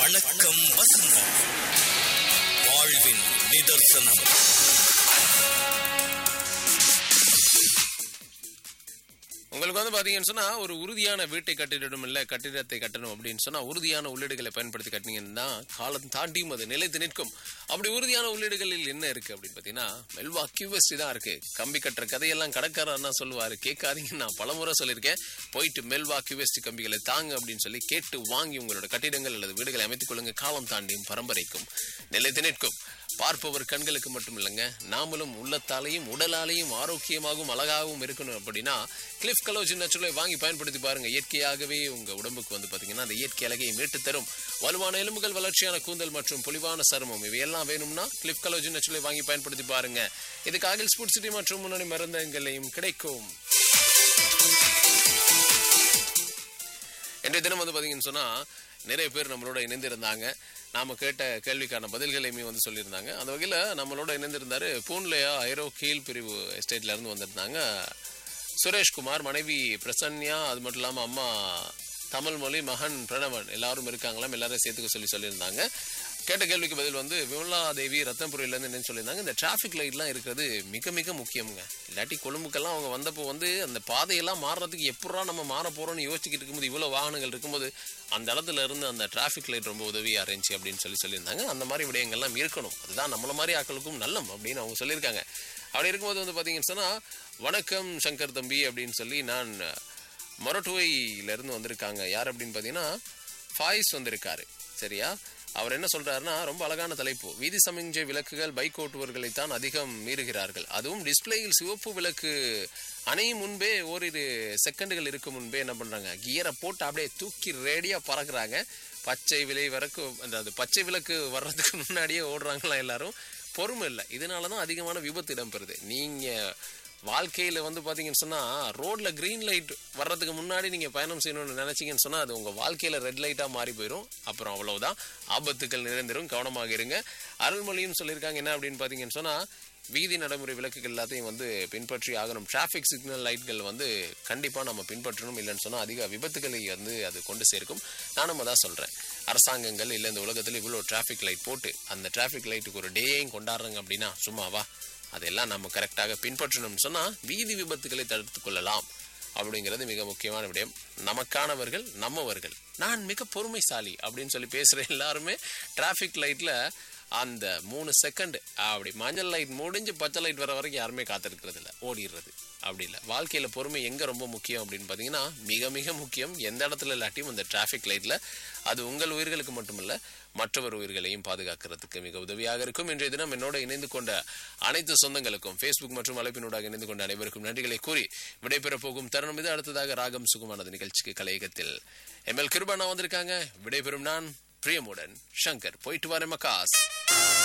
வணக்கம் வசந்தம் வாழ்வின் நிதர்சனம் உங்களுக்கு வந்து பாத்தீங்கன்னு சொன்னா ஒரு உறுதியான வீட்டை கட்டிடணும் இல்ல கட்டிடத்தை கட்டணும் அப்படின்னு சொன்னா உறுதியான உள்ளீடுகளை பயன்படுத்தி கட்டினீங்கன்னா காலம் தாண்டியும் அது நிலைத்து நிற்கும் அப்படி உறுதியான உள்ளீடுகளில் என்ன இருக்கு அப்படின்னு பாத்தீங்கன்னா மெல்வா கியூஎஸ்டி தான் இருக்கு கம்பி கட்டுற கதையெல்லாம் கடற்காரன்னா சொல்லுவாரு கேட்காதீங்க நான் பலமுறை சொல்லியிருக்கேன் போயிட்டு மெல்வா கியூஎஸ்டி கம்பிகளை தாங்க அப்படின்னு சொல்லி கேட்டு வாங்கி உங்களோட கட்டிடங்கள் அல்லது வீடுகளை அமைத்துக் கொள்ளுங்க காலம் தாண்டியும் பரம்பரைக்கும் நிலைத்து நிற்கும் பார்ப்பவர் கண்களுக்கு மட்டும் இல்லைங்க நாமளும் உள்ளத்தாலையும் உடலாலையும் ஆரோக்கியமாகவும் அழகாகவும் இருக்கணும் அப்படின்னா கிளிஃப் கலோஜின் நேச்சுரலை வாங்கி பயன்படுத்தி பாருங்க இயற்கையாகவே உங்க உடம்புக்கு வந்து பாத்தீங்கன்னா அந்த இயற்கை அழகையை மீட்டு தரும் வலுவான எலும்புகள் வளர்ச்சியான கூந்தல் மற்றும் பொலிவான சருமம் இவையெல்லாம் வேணும்னா கிளிஃப் கலோஜின் நேச்சுரலை வாங்கி பயன்படுத்தி பாருங்க இதுக்கு அகில் ஸ்போர்ட் சிட்டி மற்றும் முன்னணி மருந்தங்களையும் கிடைக்கும் இன்றைய தினம் வந்து பாத்தீங்கன்னு சொன்னா நிறைய பேர் நம்மளோட இணைந்திருந்தாங்க நாம கேட்ட கேள்விக்கான பதில்களையுமே வந்து சொல்லியிருந்தாங்க அந்த வகையில நம்மளோட இணைந்திருந்தாரு பூன்லையா ஐரோ கீழ் பிரிவு எஸ்டேட்ல இருந்து வந்திருந்தாங்க சுரேஷ்குமார் மனைவி பிரசன்யா அது மட்டும் இல்லாம அம்மா தமிழ்மொழி மகன் பிரணவன் எல்லாரும் இருக்காங்களாம் எல்லாரும் சேர்த்துக்க சொல்லி சொல்லியிருந்தாங்க கேட்ட கேள்விக்கு பதில் வந்து விமலா தேவி ரத்தன்புரியிலேருந்து என்னன்னு சொல்லியிருந்தாங்க இந்த டிராஃபிக் லைட்லாம் இருக்கிறது மிக மிக முக்கியமுங்க இல்லாட்டி கொழும்புக்கெல்லாம் அவங்க வந்தப்போ வந்து அந்த பாதையெல்லாம் மாறுறதுக்கு எப்படா நம்ம மாற போறோம்னு யோசிச்சுக்கிட்டு இருக்கும்போது இவ்வளோ வாகனங்கள் இருக்கும்போது அந்த இடத்துல இருந்து அந்த டிராஃபிக் லைட் ரொம்ப உதவியாக இருந்துச்சு அப்படின்னு சொல்லி சொல்லியிருந்தாங்க அந்த மாதிரி விடயங்கள்லாம் இருக்கணும் அதுதான் நம்மள மாதிரி ஆட்களுக்கும் நல்லம் அப்படின்னு அவங்க சொல்லியிருக்காங்க அப்படி இருக்கும்போது வந்து பார்த்தீங்கன்னு சொன்னால் வணக்கம் சங்கர் தம்பி அப்படின்னு சொல்லி நான் மொரட்டுவையிலேருந்து வந்திருக்காங்க யார் அப்படின்னு பார்த்தீங்கன்னா ஃபாய்ஸ் வந்திருக்காரு சரியா அவர் என்ன சொல்றாருன்னா ரொம்ப அழகான தலைப்பு வீதி சமிஞ்சை விளக்குகள் பைக் ஓட்டுவர்களைத்தான் அதிகம் மீறுகிறார்கள் அதுவும் டிஸ்பிளேயில் சிவப்பு விளக்கு அணையும் முன்பே ஓரிரு செகண்டுகள் இருக்கும் முன்பே என்ன பண்றாங்க கியரை போட்டு அப்படியே தூக்கி ரேடியா பறக்குறாங்க பச்சை விலை வரைக்கு அந்த பச்சை விளக்கு வர்றதுக்கு முன்னாடியே ஓடுறாங்களா எல்லாரும் பொறுமை இல்லை இதனால தான் அதிகமான விபத்து இடம்பெறுது நீங்க வாழ்க்கையில வந்து பாத்தீங்கன்னு சொன்னா ரோட்ல கிரீன் லைட் வர்றதுக்கு முன்னாடி நீங்க பயணம் செய்யணும்னு நினைச்சீங்கன்னு சொன்னா அது உங்க வாழ்க்கையில ரெட் லைட்டா மாறி போயிடும் அப்புறம் அவ்வளவுதான் ஆபத்துக்கள் நிறைந்திரும் கவனமாக இருங்க அருள்மொழியும் சொல்லியிருக்காங்க என்ன அப்படின்னு பாத்தீங்கன்னு சொன்னா வீதி நடைமுறை விளக்குகள் எல்லாத்தையும் வந்து பின்பற்றி ஆகணும் டிராஃபிக் சிக்னல் லைட்கள் வந்து கண்டிப்பாக நம்ம பின்பற்றணும் இல்லைன்னு சொன்னால் அதிக விபத்துகளை வந்து அது கொண்டு சேர்க்கும் நானும் அதான் சொல்கிறேன் அரசாங்கங்கள் இல்லை இந்த உலகத்தில் இவ்வளோ டிராஃபிக் லைட் போட்டு அந்த டிராஃபிக் லைட்டுக்கு ஒரு டேயும் கொண்டாடுறாங்க அப்படின்னா சும்மாவா அதெல்லாம் நம்ம கரெக்டாக பின்பற்றணும்னு சொன்னால் வீதி விபத்துகளை தடுத்து கொள்ளலாம் அப்படிங்கிறது மிக முக்கியமான விடயம் நமக்கானவர்கள் நம்மவர்கள் நான் மிக பொறுமைசாலி அப்படின்னு சொல்லி பேசுகிற எல்லாருமே டிராஃபிக் லைட்டில் அந்த மூணு செகண்ட் அப்படி மஞ்சள் லைட் முடிஞ்சு பச்சை லைட் வர வரைக்கும் யாருமே காத்திருக்கிறது இல்லை ஓடிடுறது அப்படி இல்லை வாழ்க்கையில் பொறுமை எங்கே ரொம்ப முக்கியம் அப்படின்னு பார்த்தீங்கன்னா மிக மிக முக்கியம் எந்த இடத்துல இல்லாட்டியும் அந்த டிராஃபிக் லைட்டில் அது உங்கள் உயிர்களுக்கு மட்டுமல்ல மற்றவர் உயிர்களையும் பாதுகாக்கிறதுக்கு மிக உதவியாக இருக்கும் இன்றைய தினம் என்னோட இணைந்து கொண்ட அனைத்து சொந்தங்களுக்கும் ஃபேஸ்புக் மற்றும் அழைப்பினூடாக இணைந்து கொண்ட அனைவருக்கும் நன்றிகளை கூறி விடைபெறப் போகும் தருணம் இது அடுத்ததாக ராகம் சுகுமானது நிகழ்ச்சிக்கு கலையகத்தில் எம்எல் கிருபானா வந்திருக்காங்க விடைபெறும் நான் பிரியமுடன் சங்கர் போயிட்டு வரேன் மக்காஸ்